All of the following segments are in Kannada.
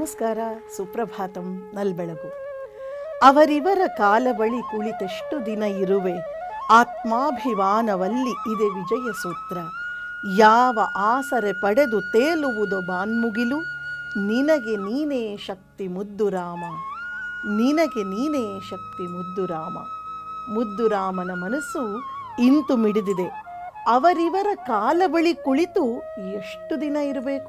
ನಮಸ್ಕಾರ ಸುಪ್ರಭಾತಂ ನಲ್ಬೆಳಗು ಅವರಿವರ ಕಾಲ ಬಳಿ ಕುಳಿತೆಷ್ಟು ದಿನ ಇರುವೆ ಆತ್ಮಾಭಿಮಾನವಲ್ಲಿ ಇದೆ ವಿಜಯ ಸೂತ್ರ ಯಾವ ಆಸರೆ ಪಡೆದು ತೇಲುವುದೋ ಬಾನ್ಮುಗಿಲು ನಿನಗೆ ನೀನೇ ಶಕ್ತಿ ಮುದ್ದು ರಾಮ ನಿನಗೆ ನೀನೇ ಶಕ್ತಿ ಮುದ್ದು ರಾಮ ಮುದ್ದು ರಾಮನ ಮನಸ್ಸು ಇಂತು ಮಿಡಿದಿದೆ ಅವರಿವರ ಕಾಲ ಬಳಿ ಕುಳಿತು ಎಷ್ಟು ದಿನ ಇರಬೇಕು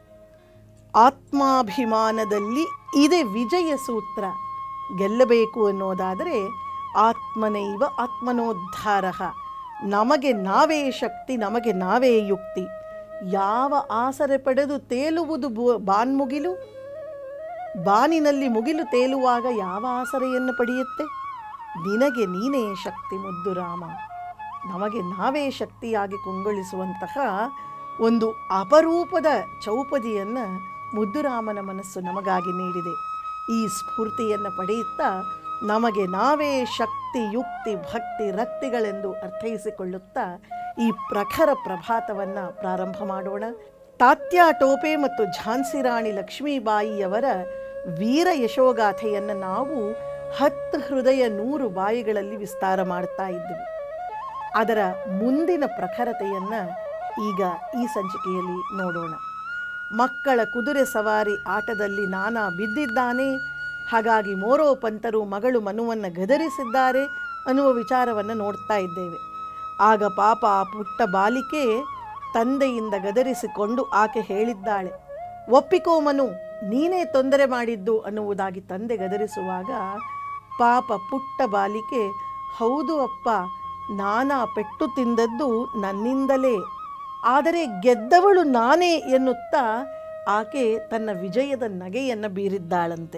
ಆತ್ಮಾಭಿಮಾನದಲ್ಲಿ ಇದೆ ವಿಜಯ ಸೂತ್ರ ಗೆಲ್ಲಬೇಕು ಅನ್ನೋದಾದರೆ ಆತ್ಮನೈವ ಆತ್ಮನೋದ್ಧಾರ ನಮಗೆ ನಾವೇ ಶಕ್ತಿ ನಮಗೆ ನಾವೇ ಯುಕ್ತಿ ಯಾವ ಆಸರೆ ಪಡೆದು ತೇಲುವುದು ಬು- ಬಾನ್ಮುಗಿಲು ಬಾನಿನಲ್ಲಿ ಮುಗಿಲು ತೇಲುವಾಗ ಯಾವ ಆಸರೆಯನ್ನು ಪಡೆಯುತ್ತೆ ನಿನಗೆ ನೀನೇ ಶಕ್ತಿ ಮುದ್ದು ರಾಮ ನಮಗೆ ನಾವೇ ಶಕ್ತಿಯಾಗಿ ಕೊಂಗೊಳಿಸುವಂತಹ ಒಂದು ಅಪರೂಪದ ಚೌಪದಿಯನ್ನು ಮುದ್ದುರಾಮನ ಮನಸ್ಸು ನಮಗಾಗಿ ನೀಡಿದೆ ಈ ಸ್ಫೂರ್ತಿಯನ್ನು ಪಡೆಯುತ್ತಾ ನಮಗೆ ನಾವೇ ಶಕ್ತಿ ಯುಕ್ತಿ ಭಕ್ತಿ ರಕ್ತಿಗಳೆಂದು ಅರ್ಥೈಸಿಕೊಳ್ಳುತ್ತಾ ಈ ಪ್ರಖರ ಪ್ರಭಾತವನ್ನು ಪ್ರಾರಂಭ ಮಾಡೋಣ ತಾತ್ಯ ಟೋಪೆ ಮತ್ತು ಝಾನ್ಸಿ ರಾಣಿ ಲಕ್ಷ್ಮೀಬಾಯಿಯವರ ವೀರ ಯಶೋಗಾಥೆಯನ್ನು ನಾವು ಹತ್ತು ಹೃದಯ ನೂರು ಬಾಯಿಗಳಲ್ಲಿ ವಿಸ್ತಾರ ಮಾಡ್ತಾ ಇದ್ದೀವಿ ಅದರ ಮುಂದಿನ ಪ್ರಖರತೆಯನ್ನು ಈಗ ಈ ಸಂಚಿಕೆಯಲ್ಲಿ ನೋಡೋಣ ಮಕ್ಕಳ ಕುದುರೆ ಸವಾರಿ ಆಟದಲ್ಲಿ ನಾನಾ ಬಿದ್ದಿದ್ದಾನೆ ಹಾಗಾಗಿ ಮೋರೋ ಪಂತರು ಮಗಳು ಮನುವನ್ನು ಗದರಿಸಿದ್ದಾರೆ ಅನ್ನುವ ವಿಚಾರವನ್ನು ನೋಡ್ತಾ ಇದ್ದೇವೆ ಆಗ ಪಾಪ ಆ ಪುಟ್ಟ ಬಾಲಿಕೆ ತಂದೆಯಿಂದ ಗದರಿಸಿಕೊಂಡು ಆಕೆ ಹೇಳಿದ್ದಾಳೆ ಒಪ್ಪಿಕೋ ಮನು ನೀನೇ ತೊಂದರೆ ಮಾಡಿದ್ದು ಅನ್ನುವುದಾಗಿ ತಂದೆ ಗದರಿಸುವಾಗ ಪಾಪ ಪುಟ್ಟ ಬಾಲಿಕೆ ಹೌದು ಅಪ್ಪ ನಾನಾ ಪೆಟ್ಟು ತಿಂದದ್ದು ನನ್ನಿಂದಲೇ ಆದರೆ ಗೆದ್ದವಳು ನಾನೇ ಎನ್ನುತ್ತಾ ಆಕೆ ತನ್ನ ವಿಜಯದ ನಗೆಯನ್ನು ಬೀರಿದ್ದಾಳಂತೆ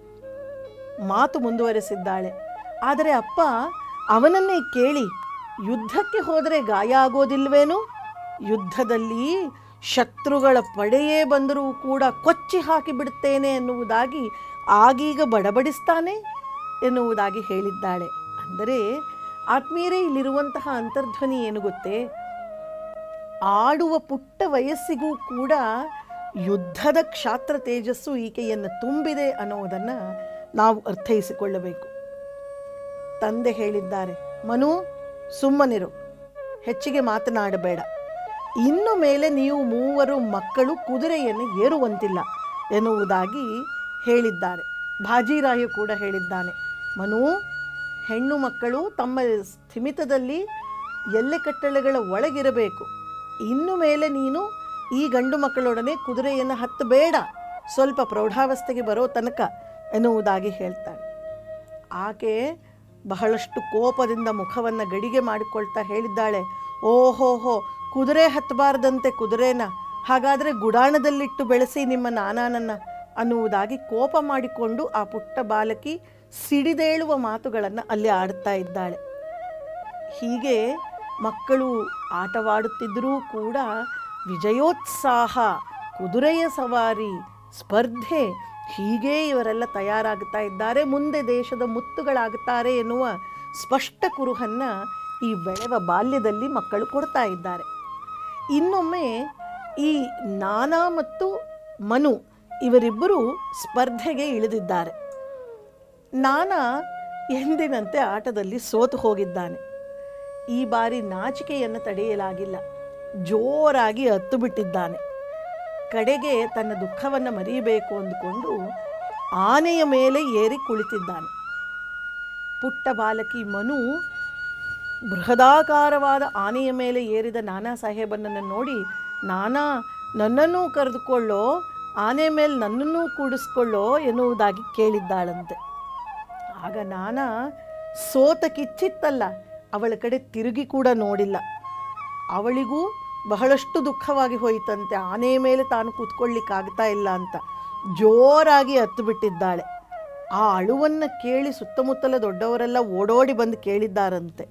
ಮಾತು ಮುಂದುವರೆಸಿದ್ದಾಳೆ ಆದರೆ ಅಪ್ಪ ಅವನನ್ನೇ ಕೇಳಿ ಯುದ್ಧಕ್ಕೆ ಹೋದರೆ ಗಾಯ ಆಗೋದಿಲ್ವೇನು ಯುದ್ಧದಲ್ಲಿ ಶತ್ರುಗಳ ಪಡೆಯೇ ಬಂದರೂ ಕೂಡ ಕೊಚ್ಚಿ ಹಾಕಿಬಿಡುತ್ತೇನೆ ಎನ್ನುವುದಾಗಿ ಆಗೀಗ ಬಡಬಡಿಸ್ತಾನೆ ಎನ್ನುವುದಾಗಿ ಹೇಳಿದ್ದಾಳೆ ಅಂದರೆ ಆತ್ಮೀಯರೇ ಇಲ್ಲಿರುವಂತಹ ಅಂತರ್ಧ್ವನಿ ಏನು ಗೊತ್ತೇ ಆಡುವ ಪುಟ್ಟ ವಯಸ್ಸಿಗೂ ಕೂಡ ಯುದ್ಧದ ಕ್ಷಾತ್ರ ತೇಜಸ್ಸು ಈಕೆಯನ್ನು ತುಂಬಿದೆ ಅನ್ನುವುದನ್ನು ನಾವು ಅರ್ಥೈಸಿಕೊಳ್ಳಬೇಕು ತಂದೆ ಹೇಳಿದ್ದಾರೆ ಮನು ಸುಮ್ಮನಿರು ಹೆಚ್ಚಿಗೆ ಮಾತನಾಡಬೇಡ ಇನ್ನು ಮೇಲೆ ನೀವು ಮೂವರು ಮಕ್ಕಳು ಕುದುರೆಯನ್ನು ಏರುವಂತಿಲ್ಲ ಎನ್ನುವುದಾಗಿ ಹೇಳಿದ್ದಾರೆ ಬಾಜಿರಾಯ ಕೂಡ ಹೇಳಿದ್ದಾನೆ ಮನು ಹೆಣ್ಣು ಮಕ್ಕಳು ತಮ್ಮ ಸ್ಥಿಮಿತದಲ್ಲಿ ಎಲ್ಲೆ ಕಟ್ಟಳೆಗಳ ಒಳಗಿರಬೇಕು ಇನ್ನು ಮೇಲೆ ನೀನು ಈ ಗಂಡು ಮಕ್ಕಳೊಡನೆ ಕುದುರೆಯನ್ನು ಹತ್ತಬೇಡ ಸ್ವಲ್ಪ ಪ್ರೌಢಾವಸ್ಥೆಗೆ ಬರೋ ತನಕ ಎನ್ನುವುದಾಗಿ ಹೇಳ್ತಾಳೆ ಆಕೆ ಬಹಳಷ್ಟು ಕೋಪದಿಂದ ಮುಖವನ್ನು ಗಡಿಗೆ ಮಾಡಿಕೊಳ್ತಾ ಹೇಳಿದ್ದಾಳೆ ಓಹೋಹೋ ಕುದುರೆ ಹತ್ತಬಾರ್ದಂತೆ ಕುದುರೆನ ಹಾಗಾದರೆ ಗುಡಾಣದಲ್ಲಿಟ್ಟು ಬೆಳೆಸಿ ನಿಮ್ಮ ನಾನಾನನ್ನ ಅನ್ನುವುದಾಗಿ ಕೋಪ ಮಾಡಿಕೊಂಡು ಆ ಪುಟ್ಟ ಬಾಲಕಿ ಸಿಡಿದೇಳುವ ಮಾತುಗಳನ್ನು ಅಲ್ಲಿ ಆಡ್ತಾ ಇದ್ದಾಳೆ ಹೀಗೆ ಮಕ್ಕಳು ಆಟವಾಡುತ್ತಿದ್ದರೂ ಕೂಡ ವಿಜಯೋತ್ಸಾಹ ಕುದುರೆಯ ಸವಾರಿ ಸ್ಪರ್ಧೆ ಹೀಗೆ ಇವರೆಲ್ಲ ತಯಾರಾಗುತ್ತಾ ಇದ್ದಾರೆ ಮುಂದೆ ದೇಶದ ಮುತ್ತುಗಳಾಗುತ್ತಾರೆ ಎನ್ನುವ ಸ್ಪಷ್ಟ ಕುರುಹನ್ನು ಈ ಬೆಳೆವ ಬಾಲ್ಯದಲ್ಲಿ ಮಕ್ಕಳು ಕೊಡ್ತಾ ಇದ್ದಾರೆ ಇನ್ನೊಮ್ಮೆ ಈ ನಾನಾ ಮತ್ತು ಮನು ಇವರಿಬ್ಬರು ಸ್ಪರ್ಧೆಗೆ ಇಳಿದಿದ್ದಾರೆ ನಾನಾ ಎಂದಿನಂತೆ ಆಟದಲ್ಲಿ ಸೋತು ಹೋಗಿದ್ದಾನೆ ಈ ಬಾರಿ ನಾಚಿಕೆಯನ್ನು ತಡೆಯಲಾಗಿಲ್ಲ ಜೋರಾಗಿ ಹತ್ತು ಬಿಟ್ಟಿದ್ದಾನೆ ಕಡೆಗೆ ತನ್ನ ದುಃಖವನ್ನು ಮರೆಯಬೇಕು ಅಂದುಕೊಂಡು ಆನೆಯ ಮೇಲೆ ಏರಿ ಕುಳಿತಿದ್ದಾನೆ ಪುಟ್ಟ ಬಾಲಕಿ ಮನು ಬೃಹದಾಕಾರವಾದ ಆನೆಯ ಮೇಲೆ ಏರಿದ ನಾನಾ ಸಾಹೇಬನನ್ನು ನೋಡಿ ನಾನಾ ನನ್ನನ್ನೂ ಕರೆದುಕೊಳ್ಳೋ ಆನೆ ಮೇಲೆ ನನ್ನನ್ನೂ ಕೂಡಿಸ್ಕೊಳ್ಳೋ ಎನ್ನುವುದಾಗಿ ಕೇಳಿದ್ದಾಳಂತೆ ಆಗ ನಾನಾ ಸೋತ ಕಿಚ್ಚಿತ್ತಲ್ಲ ಅವಳ ಕಡೆ ತಿರುಗಿ ಕೂಡ ನೋಡಿಲ್ಲ ಅವಳಿಗೂ ಬಹಳಷ್ಟು ದುಃಖವಾಗಿ ಹೋಯಿತಂತೆ ಆನೆಯ ಮೇಲೆ ತಾನು ಕೂತ್ಕೊಳ್ಳಿಕ್ಕಾಗ್ತಾ ಇಲ್ಲ ಅಂತ ಜೋರಾಗಿ ಹತ್ತು ಬಿಟ್ಟಿದ್ದಾಳೆ ಆ ಅಳುವನ್ನು ಕೇಳಿ ಸುತ್ತಮುತ್ತಲ ದೊಡ್ಡವರೆಲ್ಲ ಓಡೋಡಿ ಬಂದು ಕೇಳಿದ್ದಾರಂತೆ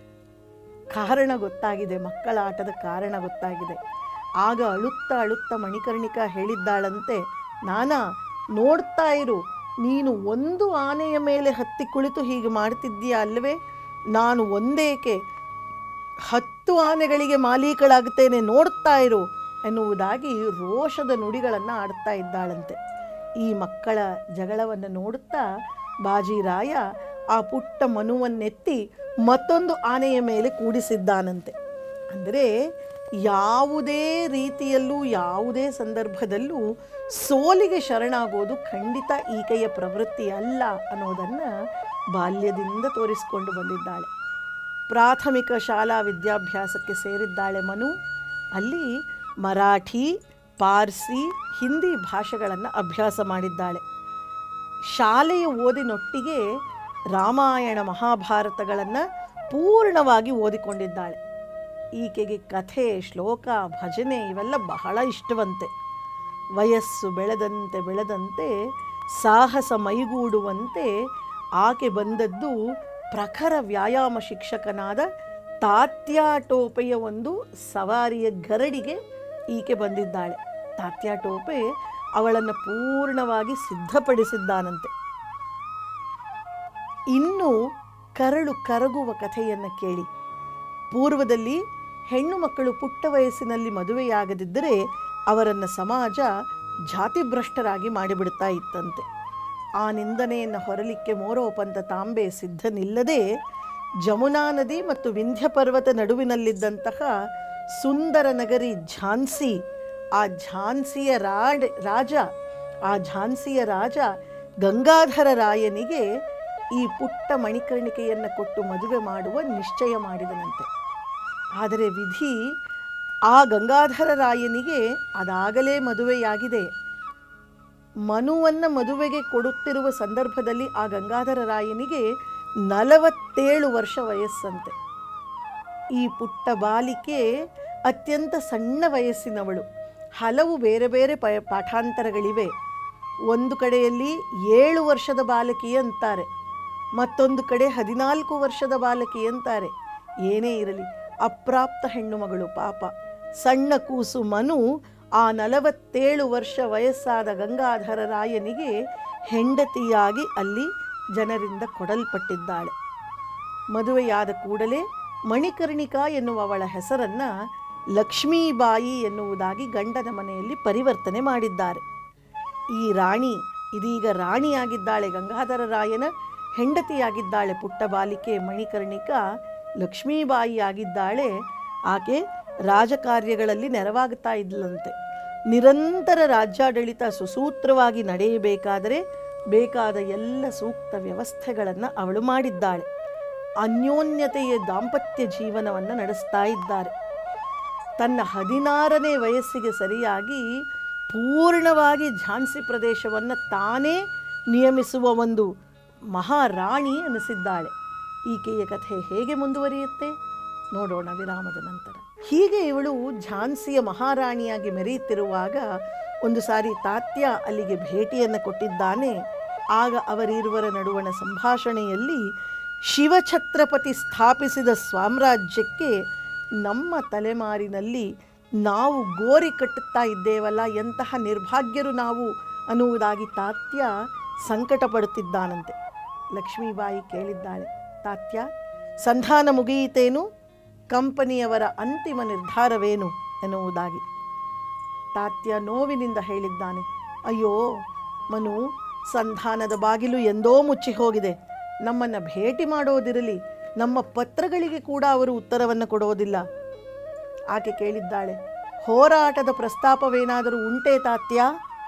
ಕಾರಣ ಗೊತ್ತಾಗಿದೆ ಮಕ್ಕಳ ಆಟದ ಕಾರಣ ಗೊತ್ತಾಗಿದೆ ಆಗ ಅಳುತ್ತಾ ಅಳುತ್ತಾ ಮಣಿಕರ್ಣಿಕಾ ಹೇಳಿದ್ದಾಳಂತೆ ನಾನಾ ನೋಡ್ತಾ ಇರು ನೀನು ಒಂದು ಆನೆಯ ಮೇಲೆ ಹತ್ತಿ ಕುಳಿತು ಹೀಗೆ ಮಾಡ್ತಿದ್ದೀಯ ಅಲ್ವೇ ನಾನು ಒಂದೇಕೆ ಹತ್ತು ಆನೆಗಳಿಗೆ ಮಾಲೀಕಳಾಗುತ್ತೇನೆ ನೋಡ್ತಾ ಇರು ಎನ್ನುವುದಾಗಿ ರೋಷದ ನುಡಿಗಳನ್ನು ಆಡ್ತಾ ಇದ್ದಾಳಂತೆ ಈ ಮಕ್ಕಳ ಜಗಳವನ್ನು ನೋಡುತ್ತಾ ಬಾಜಿರಾಯ ಆ ಪುಟ್ಟ ಮನುವನ್ನೆತ್ತಿ ಮತ್ತೊಂದು ಆನೆಯ ಮೇಲೆ ಕೂಡಿಸಿದ್ದಾನಂತೆ ಅಂದರೆ ಯಾವುದೇ ರೀತಿಯಲ್ಲೂ ಯಾವುದೇ ಸಂದರ್ಭದಲ್ಲೂ ಸೋಲಿಗೆ ಶರಣಾಗೋದು ಖಂಡಿತ ಈಕೆಯ ಪ್ರವೃತ್ತಿ ಅಲ್ಲ ಅನ್ನೋದನ್ನು ಬಾಲ್ಯದಿಂದ ತೋರಿಸಿಕೊಂಡು ಬಂದಿದ್ದಾಳೆ ಪ್ರಾಥಮಿಕ ಶಾಲಾ ವಿದ್ಯಾಭ್ಯಾಸಕ್ಕೆ ಸೇರಿದ್ದಾಳೆ ಮನು ಅಲ್ಲಿ ಮರಾಠಿ ಪಾರ್ಸಿ ಹಿಂದಿ ಭಾಷೆಗಳನ್ನು ಅಭ್ಯಾಸ ಮಾಡಿದ್ದಾಳೆ ಶಾಲೆಯ ಓದಿನೊಟ್ಟಿಗೆ ರಾಮಾಯಣ ಮಹಾಭಾರತಗಳನ್ನು ಪೂರ್ಣವಾಗಿ ಓದಿಕೊಂಡಿದ್ದಾಳೆ ಈಕೆಗೆ ಕಥೆ ಶ್ಲೋಕ ಭಜನೆ ಇವೆಲ್ಲ ಬಹಳ ಇಷ್ಟವಂತೆ ವಯಸ್ಸು ಬೆಳೆದಂತೆ ಬೆಳೆದಂತೆ ಸಾಹಸ ಮೈಗೂಡುವಂತೆ ಆಕೆ ಬಂದದ್ದು ಪ್ರಖರ ವ್ಯಾಯಾಮ ಶಿಕ್ಷಕನಾದ ತಾತ್ಯಾಟೋಪೆಯ ಒಂದು ಸವಾರಿಯ ಗರಡಿಗೆ ಈಕೆ ಬಂದಿದ್ದಾಳೆ ತಾತ್ಯಾಟೋಪೆ ಅವಳನ್ನು ಪೂರ್ಣವಾಗಿ ಸಿದ್ಧಪಡಿಸಿದ್ದಾನಂತೆ ಇನ್ನು ಕರಳು ಕರಗುವ ಕಥೆಯನ್ನು ಕೇಳಿ ಪೂರ್ವದಲ್ಲಿ ಹೆಣ್ಣು ಮಕ್ಕಳು ಪುಟ್ಟ ವಯಸ್ಸಿನಲ್ಲಿ ಮದುವೆಯಾಗದಿದ್ದರೆ ಅವರನ್ನು ಸಮಾಜ ಜಾತಿಭ್ರಷ್ಟರಾಗಿ ಮಾಡಿಬಿಡ್ತಾ ಇತ್ತಂತೆ ಆ ನಿಂದನೆಯನ್ನು ಹೊರಲಿಕ್ಕೆ ಮೋರೋಪಂತ ತಾಂಬೆ ಸಿದ್ಧನಿಲ್ಲದೆ ಜಮುನಾ ನದಿ ಮತ್ತು ವಿಂಧ್ಯ ಪರ್ವತ ನಡುವಿನಲ್ಲಿದ್ದಂತಹ ಸುಂದರ ನಗರಿ ಝಾನ್ಸಿ ಆ ಝಾನ್ಸಿಯ ರಾಡ್ ರಾಜ ಆ ಝಾನ್ಸಿಯ ರಾಜ ಗಂಗಾಧರ ರಾಯನಿಗೆ ಈ ಪುಟ್ಟ ಮಣಿಕರ್ಣಿಕೆಯನ್ನು ಕೊಟ್ಟು ಮದುವೆ ಮಾಡುವ ನಿಶ್ಚಯ ಮಾಡಿದನಂತೆ ಆದರೆ ವಿಧಿ ಆ ಗಂಗಾಧರ ರಾಯನಿಗೆ ಅದಾಗಲೇ ಮದುವೆಯಾಗಿದೆ ಮನುವನ್ನು ಮದುವೆಗೆ ಕೊಡುತ್ತಿರುವ ಸಂದರ್ಭದಲ್ಲಿ ಆ ಗಂಗಾಧರ ರಾಯನಿಗೆ ನಲವತ್ತೇಳು ವರ್ಷ ವಯಸ್ಸಂತೆ ಈ ಪುಟ್ಟ ಬಾಲಿಕೆ ಅತ್ಯಂತ ಸಣ್ಣ ವಯಸ್ಸಿನವಳು ಹಲವು ಬೇರೆ ಬೇರೆ ಪ ಪಾಠಾಂತರಗಳಿವೆ ಒಂದು ಕಡೆಯಲ್ಲಿ ಏಳು ವರ್ಷದ ಬಾಲಕಿ ಅಂತಾರೆ ಮತ್ತೊಂದು ಕಡೆ ಹದಿನಾಲ್ಕು ವರ್ಷದ ಬಾಲಕಿ ಅಂತಾರೆ ಏನೇ ಇರಲಿ ಅಪ್ರಾಪ್ತ ಹೆಣ್ಣು ಮಗಳು ಪಾಪ ಸಣ್ಣ ಕೂಸು ಮನು ಆ ನಲವತ್ತೇಳು ವರ್ಷ ವಯಸ್ಸಾದ ಗಂಗಾಧರ ರಾಯನಿಗೆ ಹೆಂಡತಿಯಾಗಿ ಅಲ್ಲಿ ಜನರಿಂದ ಕೊಡಲ್ಪಟ್ಟಿದ್ದಾಳೆ ಮದುವೆಯಾದ ಕೂಡಲೇ ಮಣಿಕರ್ಣಿಕಾ ಎನ್ನುವ ಅವಳ ಹೆಸರನ್ನು ಲಕ್ಷ್ಮೀಬಾಯಿ ಎನ್ನುವುದಾಗಿ ಗಂಡನ ಮನೆಯಲ್ಲಿ ಪರಿವರ್ತನೆ ಮಾಡಿದ್ದಾರೆ ಈ ರಾಣಿ ಇದೀಗ ರಾಣಿಯಾಗಿದ್ದಾಳೆ ಗಂಗಾಧರ ರಾಯನ ಹೆಂಡತಿಯಾಗಿದ್ದಾಳೆ ಪುಟ್ಟ ಬಾಲಿಕೆ ಮಣಿಕರ್ಣಿಕಾ ಲಕ್ಷ್ಮೀಬಾಯಿ ಆಗಿದ್ದಾಳೆ ಆಕೆ ರಾಜಕಾರ್ಯಗಳಲ್ಲಿ ನೆರವಾಗುತ್ತಾ ಇದ್ಲಂತೆ ನಿರಂತರ ರಾಜ್ಯಾಡಳಿತ ಸುಸೂತ್ರವಾಗಿ ನಡೆಯಬೇಕಾದರೆ ಬೇಕಾದ ಎಲ್ಲ ಸೂಕ್ತ ವ್ಯವಸ್ಥೆಗಳನ್ನು ಅವಳು ಮಾಡಿದ್ದಾಳೆ ಅನ್ಯೋನ್ಯತೆಯ ದಾಂಪತ್ಯ ಜೀವನವನ್ನು ನಡೆಸ್ತಾ ಇದ್ದಾರೆ ತನ್ನ ಹದಿನಾರನೇ ವಯಸ್ಸಿಗೆ ಸರಿಯಾಗಿ ಪೂರ್ಣವಾಗಿ ಝಾನ್ಸಿ ಪ್ರದೇಶವನ್ನು ತಾನೇ ನಿಯಮಿಸುವ ಒಂದು ಮಹಾರಾಣಿ ಅನಿಸಿದ್ದಾಳೆ ಈಕೆಯ ಕಥೆ ಹೇಗೆ ಮುಂದುವರಿಯುತ್ತೆ ನೋಡೋಣ ವಿರಾಮದ ನಂತರ ಹೀಗೆ ಇವಳು ಝಾನ್ಸಿಯ ಮಹಾರಾಣಿಯಾಗಿ ಮೆರೆಯುತ್ತಿರುವಾಗ ಒಂದು ಸಾರಿ ತಾತ್ಯ ಅಲ್ಲಿಗೆ ಭೇಟಿಯನ್ನು ಕೊಟ್ಟಿದ್ದಾನೆ ಆಗ ಅವರಿರುವರ ನಡುವಣ ಸಂಭಾಷಣೆಯಲ್ಲಿ ಶಿವಛತ್ರಪತಿ ಸ್ಥಾಪಿಸಿದ ಸಾಮ್ರಾಜ್ಯಕ್ಕೆ ನಮ್ಮ ತಲೆಮಾರಿನಲ್ಲಿ ನಾವು ಗೋರಿ ಕಟ್ಟುತ್ತಾ ಇದ್ದೇವಲ್ಲ ಎಂತಹ ನಿರ್ಭಾಗ್ಯರು ನಾವು ಅನ್ನುವುದಾಗಿ ತಾತ್ಯ ಸಂಕಟ ಪಡುತ್ತಿದ್ದಾನಂತೆ ಲಕ್ಷ್ಮೀಬಾಯಿ ಕೇಳಿದ್ದಾಳೆ ತಾತ್ಯ ಸಂಧಾನ ಮುಗಿಯಿತೇನು ಕಂಪನಿಯವರ ಅಂತಿಮ ನಿರ್ಧಾರವೇನು ಎನ್ನುವುದಾಗಿ ತಾತ್ಯ ನೋವಿನಿಂದ ಹೇಳಿದ್ದಾನೆ ಅಯ್ಯೋ ಮನು ಸಂಧಾನದ ಬಾಗಿಲು ಎಂದೋ ಮುಚ್ಚಿ ಹೋಗಿದೆ ನಮ್ಮನ್ನು ಭೇಟಿ ಮಾಡೋದಿರಲಿ ನಮ್ಮ ಪತ್ರಗಳಿಗೆ ಕೂಡ ಅವರು ಉತ್ತರವನ್ನು ಕೊಡೋದಿಲ್ಲ ಆಕೆ ಕೇಳಿದ್ದಾಳೆ ಹೋರಾಟದ ಪ್ರಸ್ತಾಪವೇನಾದರೂ ಉಂಟೇ ತಾತ್ಯ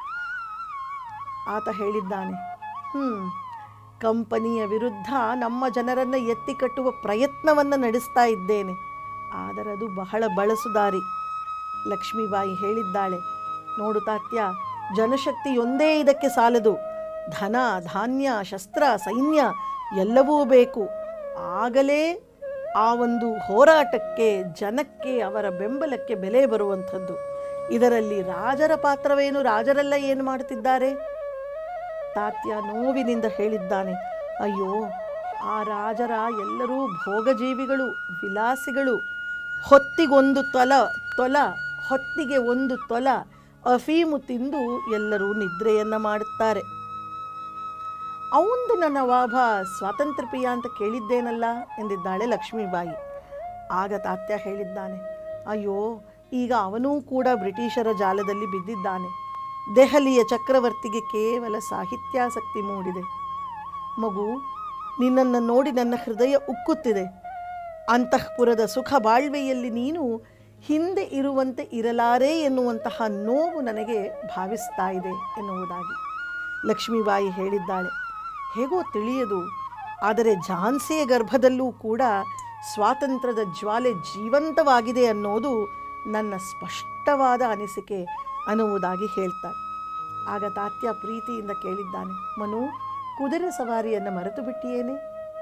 ಆತ ಹೇಳಿದ್ದಾನೆ ಹ್ಞೂ ಕಂಪನಿಯ ವಿರುದ್ಧ ನಮ್ಮ ಜನರನ್ನು ಎತ್ತಿ ಕಟ್ಟುವ ಪ್ರಯತ್ನವನ್ನು ನಡೆಸ್ತಾ ಇದ್ದೇನೆ ಆದರೆ ಅದು ಬಹಳ ಬಳಸುದಾರಿ ಲಕ್ಷ್ಮೀಬಾಯಿ ಹೇಳಿದ್ದಾಳೆ ನೋಡು ತಾತ್ಯ ಜನಶಕ್ತಿಯೊಂದೇ ಇದಕ್ಕೆ ಸಾಲದು ಧನ ಧಾನ್ಯ ಶಸ್ತ್ರ ಸೈನ್ಯ ಎಲ್ಲವೂ ಬೇಕು ಆಗಲೇ ಆ ಒಂದು ಹೋರಾಟಕ್ಕೆ ಜನಕ್ಕೆ ಅವರ ಬೆಂಬಲಕ್ಕೆ ಬೆಲೆ ಬರುವಂಥದ್ದು ಇದರಲ್ಲಿ ರಾಜರ ಪಾತ್ರವೇನು ರಾಜರೆಲ್ಲ ಏನು ಮಾಡುತ್ತಿದ್ದಾರೆ ತಾತ್ಯ ನೋವಿನಿಂದ ಹೇಳಿದ್ದಾನೆ ಅಯ್ಯೋ ಆ ರಾಜರ ಎಲ್ಲರೂ ಭೋಗಜೀವಿಗಳು ವಿಲಾಸಿಗಳು ಹೊತ್ತಿಗೊಂದು ತೊಲ ತೊಲ ಹೊತ್ತಿಗೆ ಒಂದು ತೊಲ ಅಫೀಮು ತಿಂದು ಎಲ್ಲರೂ ನಿದ್ರೆಯನ್ನು ಮಾಡುತ್ತಾರೆ ಅವಂದು ನನ್ನ ನವಾಬ ಸ್ವಾತಂತ್ರ್ಯ ಪ್ರಿಯ ಅಂತ ಕೇಳಿದ್ದೇನಲ್ಲ ಎಂದಿದ್ದಾಳೆ ಲಕ್ಷ್ಮೀಬಾಯಿ ಆಗ ತಾತ್ಯ ಹೇಳಿದ್ದಾನೆ ಅಯ್ಯೋ ಈಗ ಅವನೂ ಕೂಡ ಬ್ರಿಟಿಷರ ಜಾಲದಲ್ಲಿ ಬಿದ್ದಿದ್ದಾನೆ ದೆಹಲಿಯ ಚಕ್ರವರ್ತಿಗೆ ಕೇವಲ ಸಾಹಿತ್ಯಾಸಕ್ತಿ ಮೂಡಿದೆ ಮಗು ನಿನ್ನನ್ನು ನೋಡಿ ನನ್ನ ಹೃದಯ ಉಕ್ಕುತ್ತಿದೆ ಅಂತಃಪುರದ ಸುಖ ಬಾಳ್ವೆಯಲ್ಲಿ ನೀನು ಹಿಂದೆ ಇರುವಂತೆ ಇರಲಾರೆ ಎನ್ನುವಂತಹ ನೋವು ನನಗೆ ಭಾವಿಸ್ತಾ ಇದೆ ಎನ್ನುವುದಾಗಿ ಲಕ್ಷ್ಮೀಬಾಯಿ ಹೇಳಿದ್ದಾಳೆ ಹೇಗೋ ತಿಳಿಯದು ಆದರೆ ಝಾನ್ಸಿಯ ಗರ್ಭದಲ್ಲೂ ಕೂಡ ಸ್ವಾತಂತ್ರ್ಯದ ಜ್ವಾಲೆ ಜೀವಂತವಾಗಿದೆ ಅನ್ನೋದು ನನ್ನ ಸ್ಪಷ್ಟವಾದ ಅನಿಸಿಕೆ ಅನ್ನುವುದಾಗಿ ಹೇಳ್ತಾರೆ ಆಗ ತಾತ್ಯ ಪ್ರೀತಿಯಿಂದ ಕೇಳಿದ್ದಾನೆ ಮನು ಕುದುರೆ ಸವಾರಿಯನ್ನು ಮರೆತು ಬಿಟ್ಟಿಯೇನೆ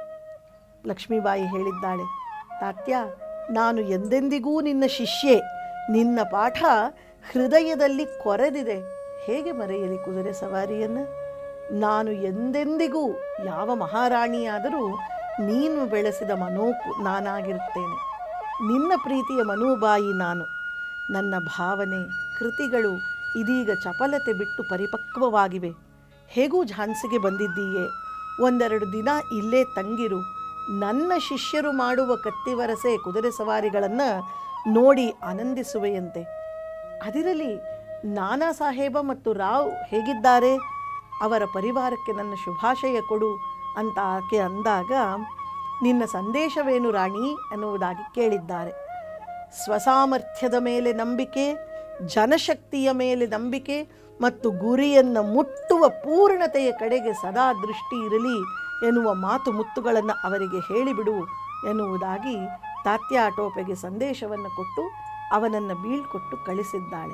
ಲಕ್ಷ್ಮೀಬಾಯಿ ಹೇಳಿದ್ದಾಳೆ ತಾತ್ಯ ನಾನು ಎಂದೆಂದಿಗೂ ನಿನ್ನ ಶಿಷ್ಯೆ ನಿನ್ನ ಪಾಠ ಹೃದಯದಲ್ಲಿ ಕೊರೆದಿದೆ ಹೇಗೆ ಮರೆಯಲಿ ಕುದುರೆ ಸವಾರಿಯನ್ನು ನಾನು ಎಂದೆಂದಿಗೂ ಯಾವ ಮಹಾರಾಣಿಯಾದರೂ ನೀನು ಬೆಳೆಸಿದ ಮನೋಕು ನಾನಾಗಿರುತ್ತೇನೆ ನಿನ್ನ ಪ್ರೀತಿಯ ಮನೋಬಾಯಿ ನಾನು ನನ್ನ ಭಾವನೆ ಕೃತಿಗಳು ಇದೀಗ ಚಪಲತೆ ಬಿಟ್ಟು ಪರಿಪಕ್ವವಾಗಿವೆ ಹೇಗೂ ಝಾನ್ಸಿಗೆ ಬಂದಿದ್ದೀಯೇ ಒಂದೆರಡು ದಿನ ಇಲ್ಲೇ ತಂಗಿರು ನನ್ನ ಶಿಷ್ಯರು ಮಾಡುವ ಕತ್ತಿವರಸೆ ಕುದುರೆ ಸವಾರಿಗಳನ್ನು ನೋಡಿ ಆನಂದಿಸುವೆಯಂತೆ ಅದಿರಲಿ ನಾನಾ ಸಾಹೇಬ ಮತ್ತು ರಾವ್ ಹೇಗಿದ್ದಾರೆ ಅವರ ಪರಿವಾರಕ್ಕೆ ನನ್ನ ಶುಭಾಶಯ ಕೊಡು ಅಂತ ಆಕೆ ಅಂದಾಗ ನಿನ್ನ ಸಂದೇಶವೇನು ರಾಣಿ ಎನ್ನುವುದಾಗಿ ಕೇಳಿದ್ದಾರೆ ಸ್ವಸಾಮರ್ಥ್ಯದ ಮೇಲೆ ನಂಬಿಕೆ ಜನಶಕ್ತಿಯ ಮೇಲೆ ನಂಬಿಕೆ ಮತ್ತು ಗುರಿಯನ್ನು ಮುಟ್ಟುವ ಪೂರ್ಣತೆಯ ಕಡೆಗೆ ಸದಾ ದೃಷ್ಟಿ ಇರಲಿ ಎನ್ನುವ ಮಾತು ಮುತ್ತುಗಳನ್ನು ಅವರಿಗೆ ಹೇಳಿಬಿಡು ಎನ್ನುವುದಾಗಿ ತಾತ್ಯಾಟೋಪೆಗೆ ಸಂದೇಶವನ್ನು ಕೊಟ್ಟು ಅವನನ್ನು ಬೀಳ್ಕೊಟ್ಟು ಕಳಿಸಿದ್ದಾಳೆ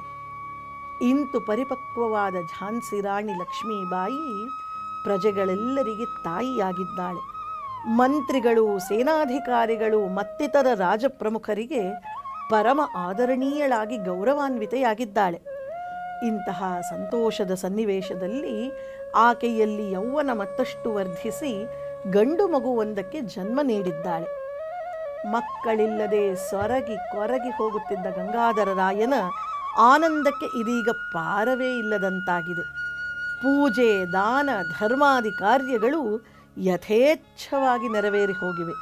ಇಂತು ಪರಿಪಕ್ವವಾದ ಝಾನ್ಸಿ ರಾಣಿ ಲಕ್ಷ್ಮೀಬಾಯಿ ಪ್ರಜೆಗಳೆಲ್ಲರಿಗೆ ತಾಯಿಯಾಗಿದ್ದಾಳೆ ಮಂತ್ರಿಗಳು ಸೇನಾಧಿಕಾರಿಗಳು ಮತ್ತಿತರ ರಾಜಪ್ರಮುಖರಿಗೆ ಪರಮ ಆದರಣೀಯಳಾಗಿ ಗೌರವಾನ್ವಿತೆಯಾಗಿದ್ದಾಳೆ ಇಂತಹ ಸಂತೋಷದ ಸನ್ನಿವೇಶದಲ್ಲಿ ಆಕೆಯಲ್ಲಿ ಯೌವನ ಮತ್ತಷ್ಟು ವರ್ಧಿಸಿ ಗಂಡು ಮಗುವೊಂದಕ್ಕೆ ಜನ್ಮ ನೀಡಿದ್ದಾಳೆ ಮಕ್ಕಳಿಲ್ಲದೆ ಸೊರಗಿ ಕೊರಗಿ ಹೋಗುತ್ತಿದ್ದ ಗಂಗಾಧರ ರಾಯನ ಆನಂದಕ್ಕೆ ಇದೀಗ ಪಾರವೇ ಇಲ್ಲದಂತಾಗಿದೆ ಪೂಜೆ ದಾನ ಧರ್ಮಾದಿ ಕಾರ್ಯಗಳು ಯಥೇಚ್ಛವಾಗಿ ನೆರವೇರಿ ಹೋಗಿವೆ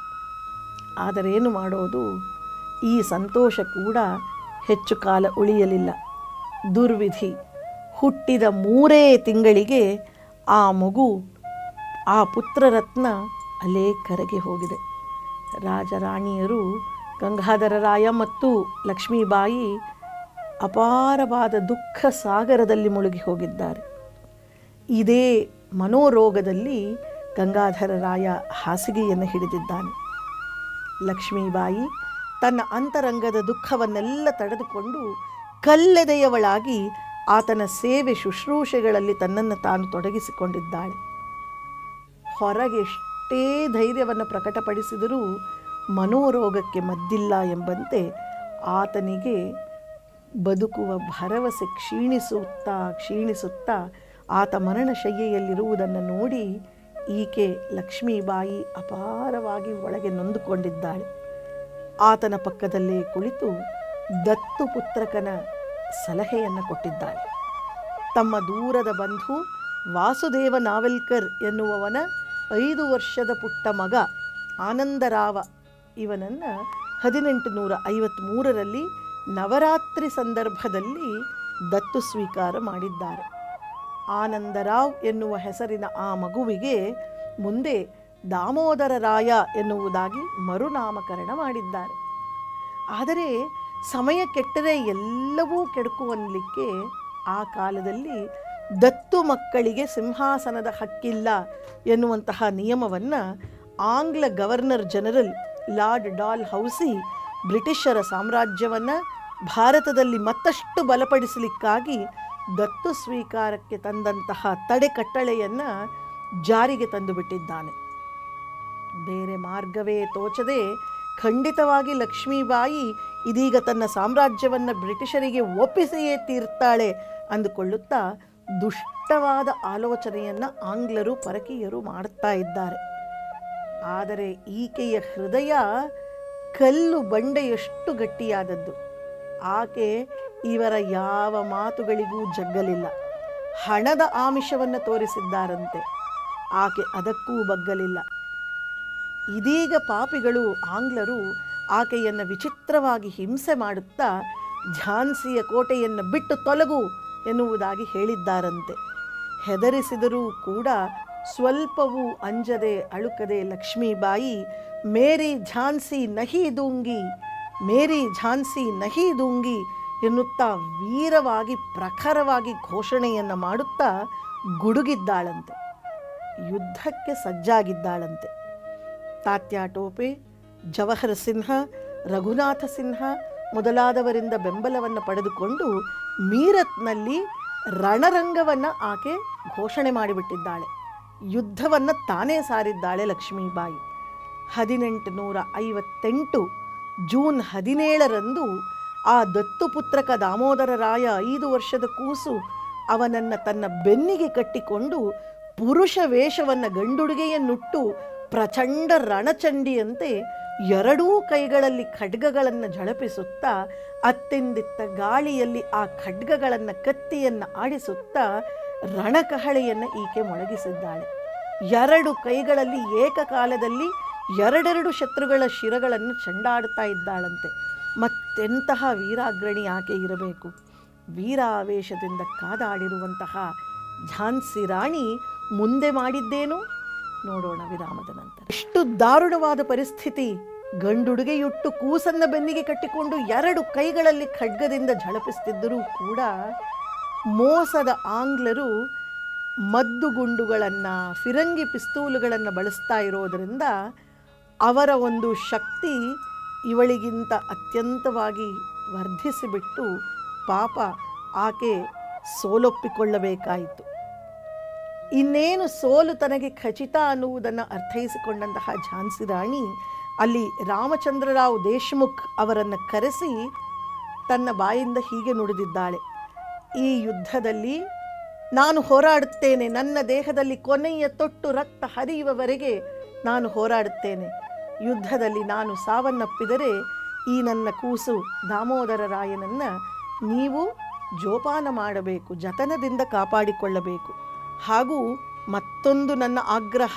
ಆದರೇನು ಮಾಡೋದು ಈ ಸಂತೋಷ ಕೂಡ ಹೆಚ್ಚು ಕಾಲ ಉಳಿಯಲಿಲ್ಲ ದುರ್ವಿಧಿ ಹುಟ್ಟಿದ ಮೂರೇ ತಿಂಗಳಿಗೆ ಆ ಮಗು ಆ ಪುತ್ರರತ್ನ ಅಲ್ಲೇ ಕರಗಿ ಹೋಗಿದೆ ರಾಜರಾಣಿಯರು ಗಂಗಾಧರ ರಾಯ ಮತ್ತು ಲಕ್ಷ್ಮೀಬಾಯಿ ಅಪಾರವಾದ ದುಃಖ ಸಾಗರದಲ್ಲಿ ಮುಳುಗಿ ಹೋಗಿದ್ದಾರೆ ಇದೇ ಮನೋರೋಗದಲ್ಲಿ ಗಂಗಾಧರ ರಾಯ ಹಾಸಿಗೆಯನ್ನು ಹಿಡಿದಿದ್ದಾನೆ ಲಕ್ಷ್ಮೀಬಾಯಿ ತನ್ನ ಅಂತರಂಗದ ದುಃಖವನ್ನೆಲ್ಲ ತಡೆದುಕೊಂಡು ಕಲ್ಲೆದೆಯವಳಾಗಿ ಆತನ ಸೇವೆ ಶುಶ್ರೂಷೆಗಳಲ್ಲಿ ತನ್ನನ್ನು ತಾನು ತೊಡಗಿಸಿಕೊಂಡಿದ್ದಾಳೆ ಹೊರಗೆಷ್ಟೇ ಧೈರ್ಯವನ್ನು ಪ್ರಕಟಪಡಿಸಿದರೂ ಮನೋರೋಗಕ್ಕೆ ಮದ್ದಿಲ್ಲ ಎಂಬಂತೆ ಆತನಿಗೆ ಬದುಕುವ ಭರವಸೆ ಕ್ಷೀಣಿಸುತ್ತಾ ಕ್ಷೀಣಿಸುತ್ತಾ ಆತ ಮರಣಶಯ್ಯೆಯಲ್ಲಿರುವುದನ್ನು ನೋಡಿ ಈಕೆ ಲಕ್ಷ್ಮೀಬಾಯಿ ಅಪಾರವಾಗಿ ಒಳಗೆ ನೊಂದುಕೊಂಡಿದ್ದಾಳೆ ಆತನ ಪಕ್ಕದಲ್ಲೇ ಕುಳಿತು ದತ್ತು ಪುತ್ರಕನ ಸಲಹೆಯನ್ನು ಕೊಟ್ಟಿದ್ದಾಳೆ ತಮ್ಮ ದೂರದ ಬಂಧು ವಾಸುದೇವ ನಾವೆಲ್ಕರ್ ಎನ್ನುವವನ ಐದು ವರ್ಷದ ಪುಟ್ಟ ಮಗ ಆನಂದರಾವ ಇವನನ್ನು ಹದಿನೆಂಟು ನೂರ ಐವತ್ತ್ಮೂರರಲ್ಲಿ ನವರಾತ್ರಿ ಸಂದರ್ಭದಲ್ಲಿ ದತ್ತು ಸ್ವೀಕಾರ ಮಾಡಿದ್ದಾರೆ ಆನಂದರಾವ್ ಎನ್ನುವ ಹೆಸರಿನ ಆ ಮಗುವಿಗೆ ಮುಂದೆ ದಾಮೋದರ ರಾಯ ಎನ್ನುವುದಾಗಿ ಮರುನಾಮಕರಣ ಮಾಡಿದ್ದಾರೆ ಆದರೆ ಸಮಯ ಕೆಟ್ಟರೆ ಎಲ್ಲವೂ ಕೆಡುಕುವನ್ಲಿಕ್ಕೆ ಆ ಕಾಲದಲ್ಲಿ ದತ್ತು ಮಕ್ಕಳಿಗೆ ಸಿಂಹಾಸನದ ಹಕ್ಕಿಲ್ಲ ಎನ್ನುವಂತಹ ನಿಯಮವನ್ನು ಆಂಗ್ಲ governor general Lord Dalhousie ಬ್ರಿಟಿಷರ ಸಾಮ್ರಾಜ್ಯವನ್ನು ಭಾರತದಲ್ಲಿ ಮತ್ತಷ್ಟು ಬಲಪಡಿಸಲಿಕ್ಕಾಗಿ ದತ್ತು ಸ್ವೀಕಾರಕ್ಕೆ ತಂದಂತಹ ತಡೆಕಟ್ಟಳೆಯನ್ನು ಜಾರಿಗೆ ತಂದುಬಿಟ್ಟಿದ್ದಾನೆ ಬೇರೆ ಮಾರ್ಗವೇ ತೋಚದೆ ಖಂಡಿತವಾಗಿ ಲಕ್ಷ್ಮೀಬಾಯಿ ಇದೀಗ ತನ್ನ ಸಾಮ್ರಾಜ್ಯವನ್ನು ಬ್ರಿಟಿಷರಿಗೆ ಒಪ್ಪಿಸಿಯೇ ತೀರ್ತಾಳೆ ಅಂದುಕೊಳ್ಳುತ್ತಾ ದುಷ್ಟವಾದ ಆಲೋಚನೆಯನ್ನು ಆಂಗ್ಲರು ಪರಕೀಯರು ಮಾಡುತ್ತಾ ಇದ್ದಾರೆ ಆದರೆ ಈಕೆಯ ಹೃದಯ ಕಲ್ಲು ಬಂಡೆಯಷ್ಟು ಗಟ್ಟಿಯಾದದ್ದು ಆಕೆ ಇವರ ಯಾವ ಮಾತುಗಳಿಗೂ ಜಗ್ಗಲಿಲ್ಲ ಹಣದ ಆಮಿಷವನ್ನು ತೋರಿಸಿದ್ದಾರಂತೆ ಆಕೆ ಅದಕ್ಕೂ ಬಗ್ಗಲಿಲ್ಲ ಇದೀಗ ಪಾಪಿಗಳು ಆಂಗ್ಲರು ಆಕೆಯನ್ನು ವಿಚಿತ್ರವಾಗಿ ಹಿಂಸೆ ಮಾಡುತ್ತಾ ಝಾನ್ಸಿಯ ಕೋಟೆಯನ್ನು ಬಿಟ್ಟು ತೊಲಗು ಎನ್ನುವುದಾಗಿ ಹೇಳಿದ್ದಾರಂತೆ ಹೆದರಿಸಿದರೂ ಕೂಡ ಸ್ವಲ್ಪವೂ ಅಂಜದೆ ಅಳುಕದೆ ಲಕ್ಷ್ಮೀಬಾಯಿ ಮೇರಿ ಝಾನ್ಸಿ ನಹಿ ದೂಂಗಿ ಮೇರಿ ಝಾನ್ಸಿ ನಹಿ ದೂಂಗಿ ಎನ್ನುತ್ತಾ ವೀರವಾಗಿ ಪ್ರಖರವಾಗಿ ಘೋಷಣೆಯನ್ನು ಮಾಡುತ್ತಾ ಗುಡುಗಿದ್ದಾಳಂತೆ ಯುದ್ಧಕ್ಕೆ ಸಜ್ಜಾಗಿದ್ದಾಳಂತೆ ತಾತ್ಯಾ ಟೋಪೆ ಜವಹರ್ ಸಿನ್ಹ ರಘುನಾಥ ಸಿನ್ಹ ಮೊದಲಾದವರಿಂದ ಬೆಂಬಲವನ್ನು ಪಡೆದುಕೊಂಡು ಮೀರತ್ನಲ್ಲಿ ರಣರಂಗವನ್ನು ಆಕೆ ಘೋಷಣೆ ಮಾಡಿಬಿಟ್ಟಿದ್ದಾಳೆ ಯುದ್ಧವನ್ನು ತಾನೇ ಸಾರಿದ್ದಾಳೆ ಲಕ್ಷ್ಮೀಬಾಯಿ ಹದಿನೆಂಟು ನೂರ ಐವತ್ತೆಂಟು ಜೂನ್ ಹದಿನೇಳರಂದು ಆ ದತ್ತುಪುತ್ರಕ ದಾಮೋದರ ರಾಯ ಐದು ವರ್ಷದ ಕೂಸು ಅವನನ್ನು ತನ್ನ ಬೆನ್ನಿಗೆ ಕಟ್ಟಿಕೊಂಡು ಪುರುಷ ವೇಷವನ್ನು ಗಂಡುಡುಗೆಯನ್ನುಟ್ಟು ಪ್ರಚಂಡ ರಣಚಂಡಿಯಂತೆ ಎರಡೂ ಕೈಗಳಲ್ಲಿ ಖಡ್ಗಗಳನ್ನು ಝಳಪಿಸುತ್ತಾ ಅತ್ತೆಂದಿತ್ತ ಗಾಳಿಯಲ್ಲಿ ಆ ಖಡ್ಗಗಳನ್ನು ಕತ್ತಿಯನ್ನು ಆಡಿಸುತ್ತಾ ರಣಕಹಳೆಯನ್ನು ಈಕೆ ಮೊಳಗಿಸಿದ್ದಾಳೆ ಎರಡು ಕೈಗಳಲ್ಲಿ ಏಕಕಾಲದಲ್ಲಿ ಎರಡೆರಡು ಶತ್ರುಗಳ ಶಿರಗಳನ್ನು ಚಂಡಾಡುತ್ತಾ ಇದ್ದಾಳಂತೆ ಮತ್ತೆಂತಹ ವೀರಾಗ್ರಣಿ ಆಕೆ ಇರಬೇಕು ವೀರಾವೇಶದಿಂದ ಕಾದಾಡಿರುವಂತಹ ಝಾನ್ಸಿ ರಾಣಿ ಮುಂದೆ ಮಾಡಿದ್ದೇನು ನೋಡೋಣ ವಿರಾಮದ ನಂತರ ಎಷ್ಟು ದಾರುಣವಾದ ಪರಿಸ್ಥಿತಿ ಗಂಡುಡುಗೆಯುಟ್ಟು ಕೂಸನ್ನ ಬೆನ್ನಿಗೆ ಕಟ್ಟಿಕೊಂಡು ಎರಡು ಕೈಗಳಲ್ಲಿ ಖಡ್ಗದಿಂದ ಝಳಪಿಸ್ತಿದ್ದರೂ ಕೂಡ ಮೋಸದ ಆಂಗ್ಲರು ಮದ್ದುಗುಂಡುಗಳನ್ನು ಫಿರಂಗಿ ಪಿಸ್ತೂಲುಗಳನ್ನು ಬಳಸ್ತಾ ಇರೋದರಿಂದ ಅವರ ಒಂದು ಶಕ್ತಿ ಇವಳಿಗಿಂತ ಅತ್ಯಂತವಾಗಿ ವರ್ಧಿಸಿಬಿಟ್ಟು ಪಾಪ ಆಕೆ ಸೋಲೊಪ್ಪಿಕೊಳ್ಳಬೇಕಾಯಿತು ಇನ್ನೇನು ಸೋಲು ತನಗೆ ಖಚಿತ ಅನ್ನುವುದನ್ನು ಅರ್ಥೈಸಿಕೊಂಡಂತಹ ಝಾನ್ಸಿ ರಾಣಿ ಅಲ್ಲಿ ರಾಮಚಂದ್ರರಾವ್ ದೇಶ್ಮುಖ್ ಅವರನ್ನು ಕರೆಸಿ ತನ್ನ ಬಾಯಿಂದ ಹೀಗೆ ನುಡಿದಿದ್ದಾಳೆ ಈ ಯುದ್ಧದಲ್ಲಿ ನಾನು ಹೋರಾಡುತ್ತೇನೆ ನನ್ನ ದೇಹದಲ್ಲಿ ಕೊನೆಯ ತೊಟ್ಟು ರಕ್ತ ಹರಿಯುವವರೆಗೆ ನಾನು ಹೋರಾಡುತ್ತೇನೆ ಯುದ್ಧದಲ್ಲಿ ನಾನು ಸಾವನ್ನಪ್ಪಿದರೆ ಈ ನನ್ನ ಕೂಸು ದಾಮೋದರ ರಾಯನನ್ನು ನೀವು ಜೋಪಾನ ಮಾಡಬೇಕು ಜತನದಿಂದ ಕಾಪಾಡಿಕೊಳ್ಳಬೇಕು ಹಾಗೂ ಮತ್ತೊಂದು ನನ್ನ ಆಗ್ರಹ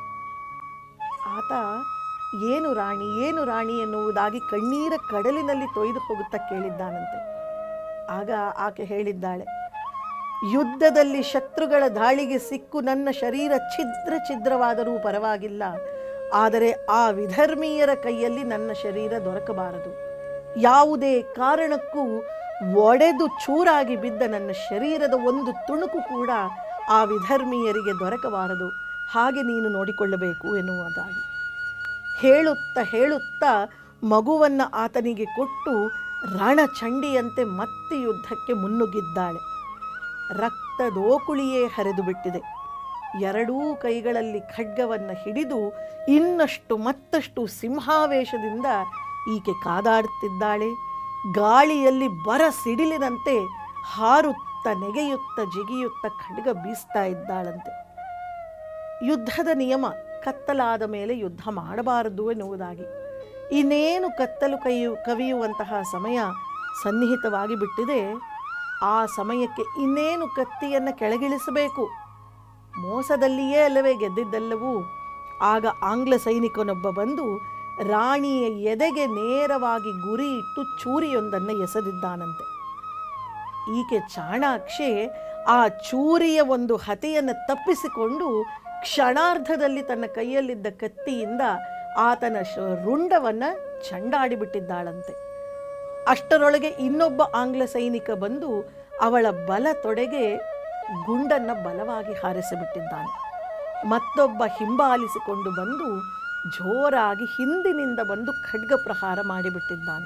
ಆತ ಏನು ರಾಣಿ ಏನು ರಾಣಿ ಎನ್ನುವುದಾಗಿ ಕಣ್ಣೀರ ಕಡಲಿನಲ್ಲಿ ತೊಯ್ದು ಹೋಗುತ್ತಾ ಕೇಳಿದ್ದಾನಂತೆ ಆಗ ಆಕೆ ಹೇಳಿದ್ದಾಳೆ ಯುದ್ಧದಲ್ಲಿ ಶತ್ರುಗಳ ದಾಳಿಗೆ ಸಿಕ್ಕು ನನ್ನ ಶರೀರ ಛಿದ್ರ ಛಿದ್ರವಾದರೂ ಪರವಾಗಿಲ್ಲ ಆದರೆ ಆ ವಿಧರ್ಮೀಯರ ಕೈಯಲ್ಲಿ ನನ್ನ ಶರೀರ ದೊರಕಬಾರದು ಯಾವುದೇ ಕಾರಣಕ್ಕೂ ಒಡೆದು ಚೂರಾಗಿ ಬಿದ್ದ ನನ್ನ ಶರೀರದ ಒಂದು ತುಣುಕು ಕೂಡ ಆ ವಿಧರ್ಮೀಯರಿಗೆ ದೊರಕಬಾರದು ಹಾಗೆ ನೀನು ನೋಡಿಕೊಳ್ಳಬೇಕು ಎನ್ನುವುದಾಗಿ ಹೇಳುತ್ತಾ ಹೇಳುತ್ತಾ ಮಗುವನ್ನು ಆತನಿಗೆ ಕೊಟ್ಟು ರಣಚಂಡಿಯಂತೆ ಮತ್ತೆ ಯುದ್ಧಕ್ಕೆ ಮುನ್ನುಗ್ಗಿದ್ದಾಳೆ ರಕ್ತದೋಕುಳಿಯೇ ಹರಿದು ಬಿಟ್ಟಿದೆ ಎರಡೂ ಕೈಗಳಲ್ಲಿ ಖಡ್ಗವನ್ನು ಹಿಡಿದು ಇನ್ನಷ್ಟು ಮತ್ತಷ್ಟು ಸಿಂಹಾವೇಶದಿಂದ ಈಕೆ ಕಾದಾಡುತ್ತಿದ್ದಾಳೆ ಗಾಳಿಯಲ್ಲಿ ಬರ ಸಿಡಿಲಿನಂತೆ ಹಾರುತ್ತ ನೆಗೆಯುತ್ತ ಜಿಗಿಯುತ್ತ ಖಡ್ಗ ಬೀಸ್ತಾ ಇದ್ದಾಳಂತೆ ಯುದ್ಧದ ನಿಯಮ ಕತ್ತಲಾದ ಮೇಲೆ ಯುದ್ಧ ಮಾಡಬಾರದು ಎನ್ನುವುದಾಗಿ ಇನ್ನೇನು ಕತ್ತಲು ಕೈಯು ಕವಿಯುವಂತಹ ಸಮಯ ಸನ್ನಿಹಿತವಾಗಿ ಬಿಟ್ಟಿದೆ ಆ ಸಮಯಕ್ಕೆ ಇನ್ನೇನು ಕತ್ತಿಯನ್ನು ಕೆಳಗಿಳಿಸಬೇಕು ಮೋಸದಲ್ಲಿಯೇ ಅಲ್ಲವೇ ಗೆದ್ದಿದ್ದೆಲ್ಲವೂ ಆಗ ಆಂಗ್ಲ ಸೈನಿಕನೊಬ್ಬ ಬಂದು ರಾಣಿಯ ಎದೆಗೆ ನೇರವಾಗಿ ಗುರಿ ಇಟ್ಟು ಚೂರಿಯೊಂದನ್ನು ಎಸೆದಿದ್ದಾನಂತೆ ಈಕೆ ಚಾಣಾಕ್ಷೆ ಆ ಚೂರಿಯ ಒಂದು ಹತೆಯನ್ನು ತಪ್ಪಿಸಿಕೊಂಡು ಕ್ಷಣಾರ್ಧದಲ್ಲಿ ತನ್ನ ಕೈಯಲ್ಲಿದ್ದ ಕತ್ತಿಯಿಂದ ಆತನ ಶ ರುಂಡವನ್ನು ಚಂಡಾಡಿಬಿಟ್ಟಿದ್ದಾಳಂತೆ ಅಷ್ಟರೊಳಗೆ ಇನ್ನೊಬ್ಬ ಆಂಗ್ಲ ಸೈನಿಕ ಬಂದು ಅವಳ ಬಲ ತೊಡೆಗೆ ಗುಂಡನ್ನು ಬಲವಾಗಿ ಹಾರಿಸಿಬಿಟ್ಟಿದ್ದಾನೆ ಮತ್ತೊಬ್ಬ ಹಿಂಬಾಲಿಸಿಕೊಂಡು ಬಂದು ಜೋರಾಗಿ ಹಿಂದಿನಿಂದ ಬಂದು ಖಡ್ಗ ಪ್ರಹಾರ ಮಾಡಿಬಿಟ್ಟಿದ್ದಾನೆ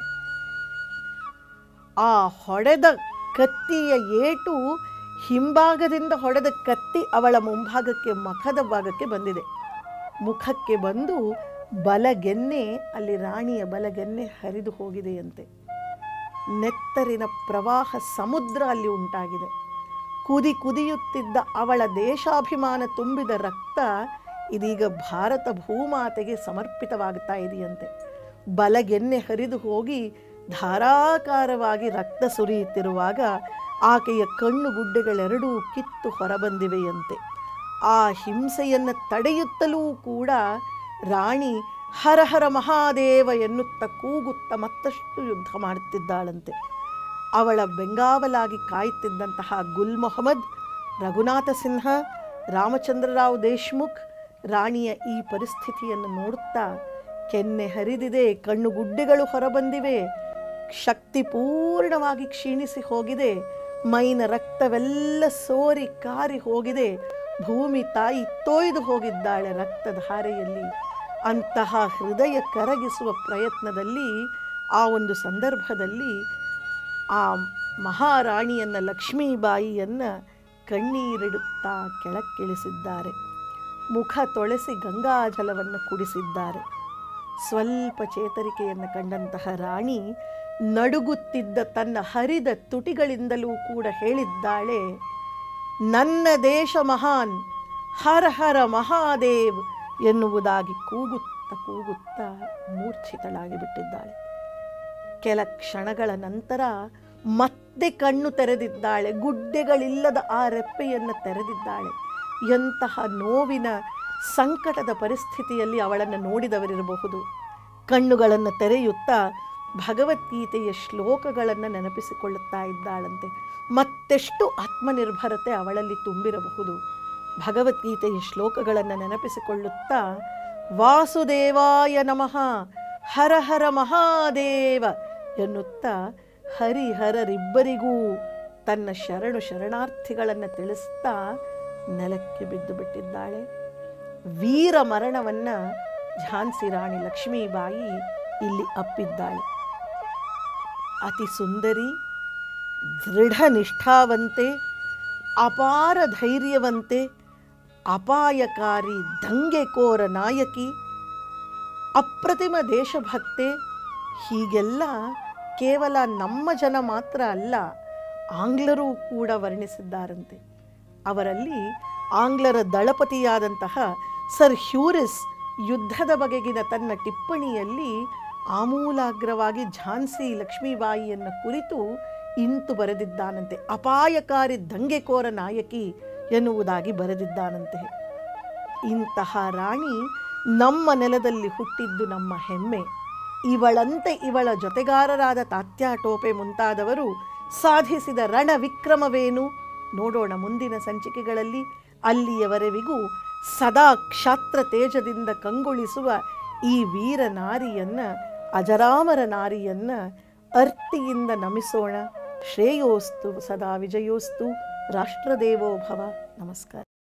ಆ ಹೊಡೆದ ಕತ್ತಿಯ ಏಟು ಹಿಂಭಾಗದಿಂದ ಹೊಡೆದ ಕತ್ತಿ ಅವಳ ಮುಂಭಾಗಕ್ಕೆ ಮುಖದ ಭಾಗಕ್ಕೆ ಬಂದಿದೆ ಮುಖಕ್ಕೆ ಬಂದು ಬಲಗೆನ್ನೆ ಅಲ್ಲಿ ರಾಣಿಯ ಬಲಗೆನ್ನೆ ಹರಿದು ಹೋಗಿದೆಯಂತೆ ನೆತ್ತರಿನ ಪ್ರವಾಹ ಸಮುದ್ರ ಅಲ್ಲಿ ಉಂಟಾಗಿದೆ ಕುದಿ ಕುದಿಯುತ್ತಿದ್ದ ಅವಳ ದೇಶಾಭಿಮಾನ ತುಂಬಿದ ರಕ್ತ ಇದೀಗ ಭಾರತ ಭೂಮಾತೆಗೆ ಸಮರ್ಪಿತವಾಗುತ್ತಾ ಇದೆಯಂತೆ ಬಲಗೆನ್ನೆ ಹರಿದು ಹೋಗಿ ಧಾರಾಕಾರವಾಗಿ ರಕ್ತ ಸುರಿಯುತ್ತಿರುವಾಗ ಆಕೆಯ ಕಣ್ಣು ಗುಡ್ಡೆಗಳೆರಡೂ ಕಿತ್ತು ಹೊರಬಂದಿವೆಯಂತೆ ಆ ಹಿಂಸೆಯನ್ನು ತಡೆಯುತ್ತಲೂ ಕೂಡ ರಾಣಿ ಹರ ಹರ ಮಹಾದೇವ ಎನ್ನುತ್ತ ಕೂಗುತ್ತ ಮತ್ತಷ್ಟು ಯುದ್ಧ ಮಾಡುತ್ತಿದ್ದಾಳಂತೆ ಅವಳ ಬೆಂಗಾವಲಾಗಿ ಕಾಯುತ್ತಿದ್ದಂತಹ ಗುಲ್ ಮೊಹಮ್ಮದ್ ರಘುನಾಥ ಸಿನ್ಹ ರಾಮಚಂದ್ರರಾವ್ ದೇಶ್ಮುಖ್ ರಾಣಿಯ ಈ ಪರಿಸ್ಥಿತಿಯನ್ನು ನೋಡುತ್ತಾ ಕೆನ್ನೆ ಹರಿದಿದೆ ಕಣ್ಣು ಗುಡ್ಡೆಗಳು ಹೊರಬಂದಿವೆ ಶಕ್ತಿ ಪೂರ್ಣವಾಗಿ ಕ್ಷೀಣಿಸಿ ಹೋಗಿದೆ ಮೈನ ರಕ್ತವೆಲ್ಲ ಸೋರಿ ಕಾರಿ ಹೋಗಿದೆ ಭೂಮಿ ತಾಯಿ ತೊಯ್ದು ಹೋಗಿದ್ದಾಳೆ ರಕ್ತಧಾರೆಯಲ್ಲಿ ಅಂತಹ ಹೃದಯ ಕರಗಿಸುವ ಪ್ರಯತ್ನದಲ್ಲಿ ಆ ಒಂದು ಸಂದರ್ಭದಲ್ಲಿ ಆ ಮಹಾರಾಣಿಯನ್ನ ಲಕ್ಷ್ಮೀಬಾಯಿಯನ್ನ ಕಣ್ಣೀರಿಡುತ್ತಾ ಕೆಳಕ್ಕಿಳಿಸಿದ್ದಾರೆ ಮುಖ ತೊಳೆಸಿ ಗಂಗಾಜಲವನ್ನು ಕುಡಿಸಿದ್ದಾರೆ ಸ್ವಲ್ಪ ಚೇತರಿಕೆಯನ್ನು ಕಂಡಂತಹ ರಾಣಿ ನಡುಗುತ್ತಿದ್ದ ತನ್ನ ಹರಿದ ತುಟಿಗಳಿಂದಲೂ ಕೂಡ ಹೇಳಿದ್ದಾಳೆ ನನ್ನ ದೇಶ ಮಹಾನ್ ಹರ ಹರ ಮಹಾದೇವ್ ಎನ್ನುವುದಾಗಿ ಕೂಗುತ್ತ ಕೂಗುತ್ತ ಮೂರ್ಛಿತಳಾಗಿ ಬಿಟ್ಟಿದ್ದಾಳೆ ಕೆಲ ಕ್ಷಣಗಳ ನಂತರ ಮತ್ತೆ ಕಣ್ಣು ತೆರೆದಿದ್ದಾಳೆ ಗುಡ್ಡೆಗಳಿಲ್ಲದ ಆ ರೆಪ್ಪೆಯನ್ನು ತೆರೆದಿದ್ದಾಳೆ ಎಂತಹ ನೋವಿನ ಸಂಕಟದ ಪರಿಸ್ಥಿತಿಯಲ್ಲಿ ಅವಳನ್ನು ನೋಡಿದವರಿರಬಹುದು ಕಣ್ಣುಗಳನ್ನು ತೆರೆಯುತ್ತಾ ಭಗವದ್ಗೀತೆಯ ಶ್ಲೋಕಗಳನ್ನು ನೆನಪಿಸಿಕೊಳ್ಳುತ್ತಾ ಇದ್ದಾಳಂತೆ ಮತ್ತೆಷ್ಟು ಆತ್ಮನಿರ್ಭರತೆ ಅವಳಲ್ಲಿ ತುಂಬಿರಬಹುದು ಭಗವದ್ಗೀತೆಯ ಶ್ಲೋಕಗಳನ್ನು ನೆನಪಿಸಿಕೊಳ್ಳುತ್ತಾ ವಾಸುದೇವಾಯ ನಮಃ ಹರ ಹರ ಮಹಾದೇವ ಎನ್ನುತ್ತಾ ಹರಿಹರರಿಬ್ಬರಿಗೂ ತನ್ನ ಶರಣು ಶರಣಾರ್ಥಿಗಳನ್ನು ತಿಳಿಸ್ತಾ ನೆಲಕ್ಕೆ ಬಿದ್ದು ಬಿಟ್ಟಿದ್ದಾಳೆ ವೀರ ಮರಣವನ್ನು ಝಾನ್ಸಿ ರಾಣಿ ಲಕ್ಷ್ಮೀಬಾಯಿ ಇಲ್ಲಿ ಅಪ್ಪಿದ್ದಾಳೆ ಅತಿ ಸುಂದರಿ ದೃಢ ನಿಷ್ಠಾವಂತೆ ಅಪಾರ ಧೈರ್ಯವಂತೆ ಅಪಾಯಕಾರಿ ದಂಗೆಕೋರ ನಾಯಕಿ ಅಪ್ರತಿಮ ದೇಶಭಕ್ತೆ ಹೀಗೆಲ್ಲ ಕೇವಲ ನಮ್ಮ ಜನ ಮಾತ್ರ ಅಲ್ಲ ಆಂಗ್ಲರೂ ಕೂಡ ವರ್ಣಿಸಿದ್ದಾರಂತೆ ಅವರಲ್ಲಿ ಆಂಗ್ಲರ ದಳಪತಿಯಾದಂತಹ ಸರ್ ಹ್ಯೂರಿಸ್ ಯುದ್ಧದ ಬಗೆಗಿನ ತನ್ನ ಟಿಪ್ಪಣಿಯಲ್ಲಿ ಆಮೂಲಾಗ್ರವಾಗಿ ಝಾನ್ಸಿ ಲಕ್ಷ್ಮೀಬಾಯಿಯನ್ನು ಕುರಿತು ಇಂತು ಬರೆದಿದ್ದಾನಂತೆ ಅಪಾಯಕಾರಿ ದಂಗೆಕೋರ ನಾಯಕಿ ಎನ್ನುವುದಾಗಿ ಬರೆದಿದ್ದಾನಂತೆ ಇಂತಹ ರಾಣಿ ನಮ್ಮ ನೆಲದಲ್ಲಿ ಹುಟ್ಟಿದ್ದು ನಮ್ಮ ಹೆಮ್ಮೆ ಇವಳಂತೆ ಇವಳ ಜೊತೆಗಾರರಾದ ತಾತ್ಯಾ ಟೋಪೆ ಮುಂತಾದವರು ಸಾಧಿಸಿದ ರಣ ವಿಕ್ರಮವೇನು ನೋಡೋಣ ಮುಂದಿನ ಸಂಚಿಕೆಗಳಲ್ಲಿ ಅಲ್ಲಿಯವರೆವಿಗೂ ಸದಾ ಕ್ಷಾತ್ರ ತೇಜದಿಂದ ಕಂಗೊಳಿಸುವ ಈ ವೀರ ನಾರಿಯನ್ನ ಅಜರಾಮರ ನಾರಿಯನ್ನ ಅರ್ತಿಯಿಂದ ನಮಿಸೋಣ ಶ್ರೇಯೋಸ್ತು ಸದಾ ವಿಜಯೋಸ್ತು ರಾಷ್ಟ್ರದೇವೋ ಭವ ನಮಸ್ಕಾರ